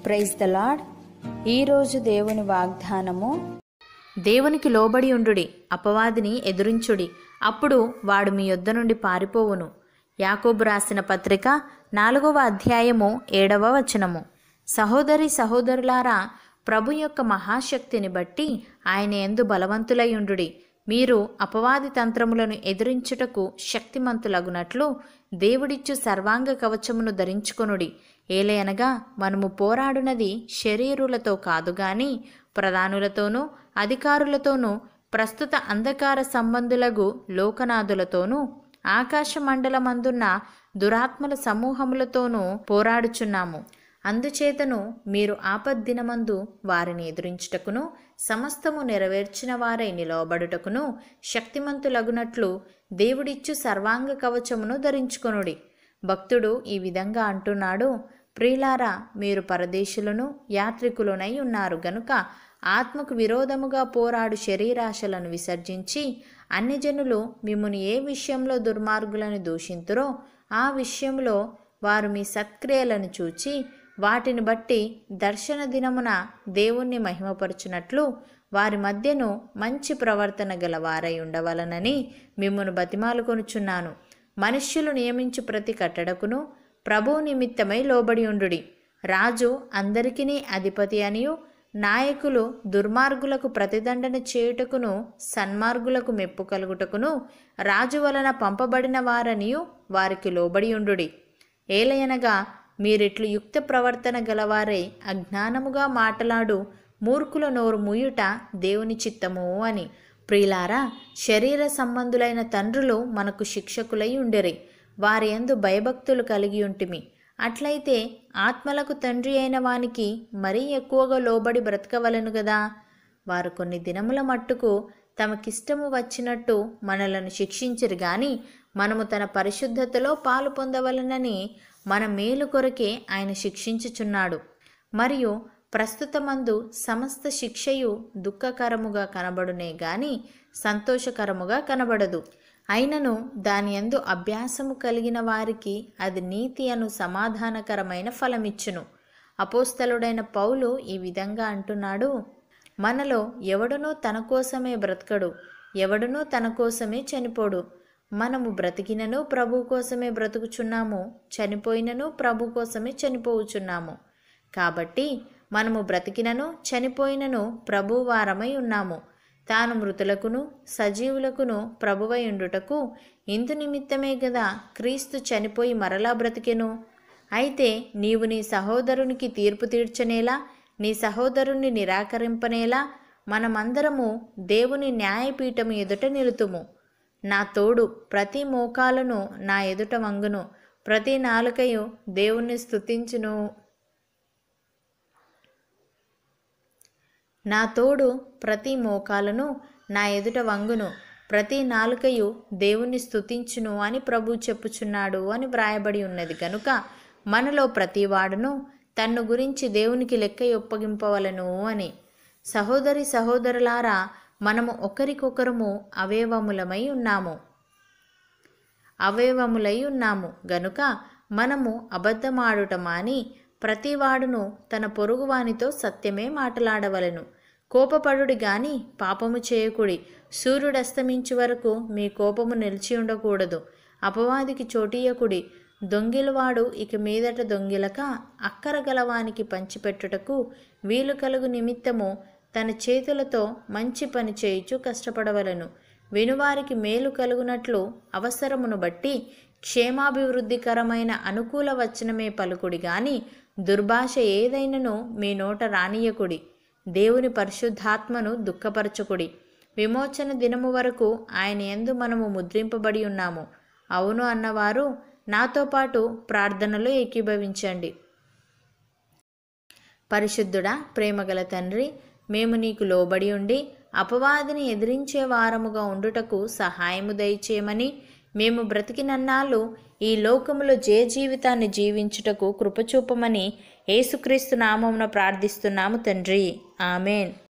praise the lord ఈరోజు దేవుని వాగ్దానము దేవునికి లోబడి ఉండుడి అపవాదిని ఎదురించుడి అప్పుడు వాడు మీ యొద్ద నుండి పారిపోవును యాకోబు రాసిన పత్రిక నాలుగవ అధ్యాయము ఏడవ వచనము సహోదరి సహోదరులారా ప్రభు యొక్క మహాశక్తిని బట్టి ఆయన ఎందు బలవంతులై ఉండుడి మీరు అపవాది తంత్రములను ఎదిరించుటకు శక్తిమంతులగునట్లు దేవుడిచ్చు సర్వాంగ కవచమును ధరించుకొనుడి ఏలయనగా మనము పోరాడునది శరీరులతో కాదు గాని ప్రధానులతోనూ అధికారులతోనూ ప్రస్తుత అంధకార సంబంధులకు లోకనాథులతోనూ ఆకాశ మండలమందున్న దురాత్మల సమూహములతోనూ పోరాడుచున్నాము అందుచేతను మీరు ఆపద్దినమందు వారిని ఎదురించుటకును సమస్తము నెరవేర్చిన వారై నిలవబడుటకును శక్తిమంతులగునట్లు దేవుడిచ్చు సర్వాంగ కవచమును ధరించుకొనుడి భక్తుడు ఈ విధంగా అంటున్నాడు ప్రియులారా మీరు పరదేశులను యాత్రికులనై ఉన్నారు గనుక ఆత్మకు విరోధముగా పోరాడు శరీరాశలను విసర్జించి అన్ని జనులు మిమ్మును ఏ విషయంలో దుర్మార్గులను దూషింతురో ఆ విషయంలో వారు మీ సత్క్రియలను చూచి వాటిని బట్టి దర్శన దినమున దేవుణ్ణి మహిమపరచునట్లు వారి మధ్యను మంచి ప్రవర్తన గల వారై ఉండవలనని మిమ్మను బతిమాలుకొనుచున్నాను మనుష్యులు నియమించు ప్రతి కట్టడకును ప్రభువు నిమిత్తమై లోబడి ఉండుడి రాజు అందరికినీ అధిపతి అనియు నాయకులు దుర్మార్గులకు ప్రతిదండన చేయుటకును సన్మార్గులకు మెప్పు కలుగుటకును రాజు వలన పంపబడిన వారనియు వారికి లోబడి ఉండుడి ఏలయనగా మీరిట్లు యుక్త ప్రవర్తన గలవారై అజ్ఞానముగా మాటలాడు మూర్ఖుల నోరు మూయుట దేవుని చిత్తము అని ప్రియులారా శరీర సంబంధులైన తండ్రులు మనకు శిక్షకులై ఉండిరి వారి యందు భయభక్తులు కలిగి ఉంటిమి అట్లయితే ఆత్మలకు తండ్రి అయిన వానికి మరీ ఎక్కువగా లోబడి బ్రతకవలను గదా వారు కొన్ని దినముల మట్టుకు తమకిష్టము వచ్చినట్టు మనలను శిక్షించరు గాని మనము తన పరిశుద్ధతలో పాలు పొందవలనని మన మేలు కొరకే ఆయన శిక్షించుచున్నాడు మరియు ప్రస్తుతమందు సమస్త శిక్షయు దుఃఖకరముగా కనబడునే గాని సంతోషకరముగా కనబడదు అయినను దాని యందు అభ్యాసము కలిగిన వారికి అది నీతి అను సమాధానకరమైన ఫలమిచ్చును అపోస్తలుడైన పౌలు ఈ విధంగా అంటున్నాడు మనలో ఎవడునో తన కోసమే బ్రతకడు ఎవడునో తన కోసమే చనిపోడు మనము బ్రతికినను ప్రభు కోసమే బ్రతుకుచున్నాము చనిపోయినను ప్రభు కోసమే చనిపోవుచున్నాము కాబట్టి మనము బ్రతికినను చనిపోయినను ప్రభు వారమై ఉన్నాము తాను మృతులకును సజీవులకును ప్రభువై ఉండుటకు ఇందు నిమిత్తమే గదా క్రీస్తు చనిపోయి మరలా బ్రతికెను అయితే నీవు నీ సహోదరునికి తీర్పు తీర్చనేలా నీ సహోదరుణ్ణి నిరాకరింపనేలా మనమందరము దేవుని న్యాయపీఠము ఎదుట నిలుతుము నా తోడు ప్రతి మోకాలను నా ఎదుట వంగును ప్రతి నాలుకయు దేవుణ్ణి స్తుతించును నా తోడు ప్రతి మోకాలను నా ఎదుట వంగును ప్రతి నాలుకయు దేవుణ్ణి స్తుతించును అని ప్రభు చెప్పుచున్నాడు అని వ్రాయబడి ఉన్నది కనుక మనలో ప్రతివాడును తన్ను గురించి దేవునికి లెక్క ఒప్పగింపవలను అని సహోదరి సహోదరులారా మనము ఒకరికొకరము అవయవములమై ఉన్నాము అవయవములై ఉన్నాము గనుక మనము అబద్ధమాడుట మాని ప్రతివాడును తన పొరుగువానితో సత్యమే మాటలాడవలెను కోపపడుడి గాని పాపము చేయకుడి సూర్యుడస్తమించు వరకు మీ కోపము నిలిచి ఉండకూడదు అపవాదికి చోటీయకుడి దొంగిలవాడు ఇక మీదట దొంగిలక అక్కర గలవానికి పంచిపెట్టుటకు వీలు కలుగు నిమిత్తము తన చేతులతో మంచి పని చేయుచు కష్టపడవలను వినువారికి మేలు కలుగునట్లు అవసరమును బట్టి క్షేమాభివృద్ధికరమైన అనుకూల వచనమే పలుకుడి గాని దుర్భాష ఏదైనను మీ నోట రానియకుడి దేవుని పరిశుద్ధాత్మను దుఃఖపరచుకుడి విమోచన దినము వరకు ఆయన ఎందు మనము ముద్రింపబడి ఉన్నాము అవును అన్నవారు నాతో పాటు ప్రార్థనలో ఏకీభవించండి పరిశుద్ధుడా ప్రేమగల తండ్రి మేము నీకు లోబడి ఉండి అపవాదిని ఎదిరించే వారముగా ఉండుటకు సహాయము దయచేయమని మేము బ్రతికినన్నాళ్ళు ఈ లోకములో జయ జీవితాన్ని జీవించుటకు కృపచూపమని యేసుక్రీస్తు నామమున ప్రార్థిస్తున్నాము తండ్రి ఆమెన్